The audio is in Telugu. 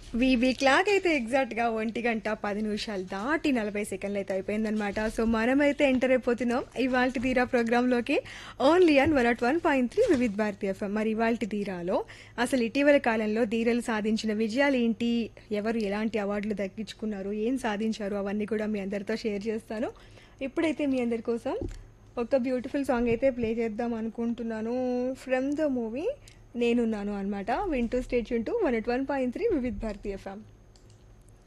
వీవీ క్లాక్ అయితే ఎగ్జాక్ట్ గా ఒంటి గంట పది నిమిషాలు దాటి నలభై సెకండ్లు అయితే అయిపోయిందనమాట సో మనమైతే ఎంటర్ అయిపోతున్నాం ఇవాళ తీరా ప్రోగ్రామ్ లోకి only on one naught one point three Vividh Bharati FM మరి ఇవాళ తీరాలో అసలు ఇటీవల కాలంలో ధీరలు సాధించిన విజయాలు ఏంటి ఎవరు ఎలాంటి అవార్డులు దక్కించుకున్నారు ఏం సాధించారు అవన్నీ కూడా మీ అందరితో షేర్ చేస్తాను ఇప్పుడైతే మీ అందరి కోసం ఒక బ్యూటిఫుల్ సాంగ్ అయితే ప్లే చేద్దాం అనుకుంటున్నాను ఫ్రమ్ ద మూవీ నేనున్నాను అనమాట వింటూ స్టేట్ చుంటూ one at one point three Vividh Bharati FM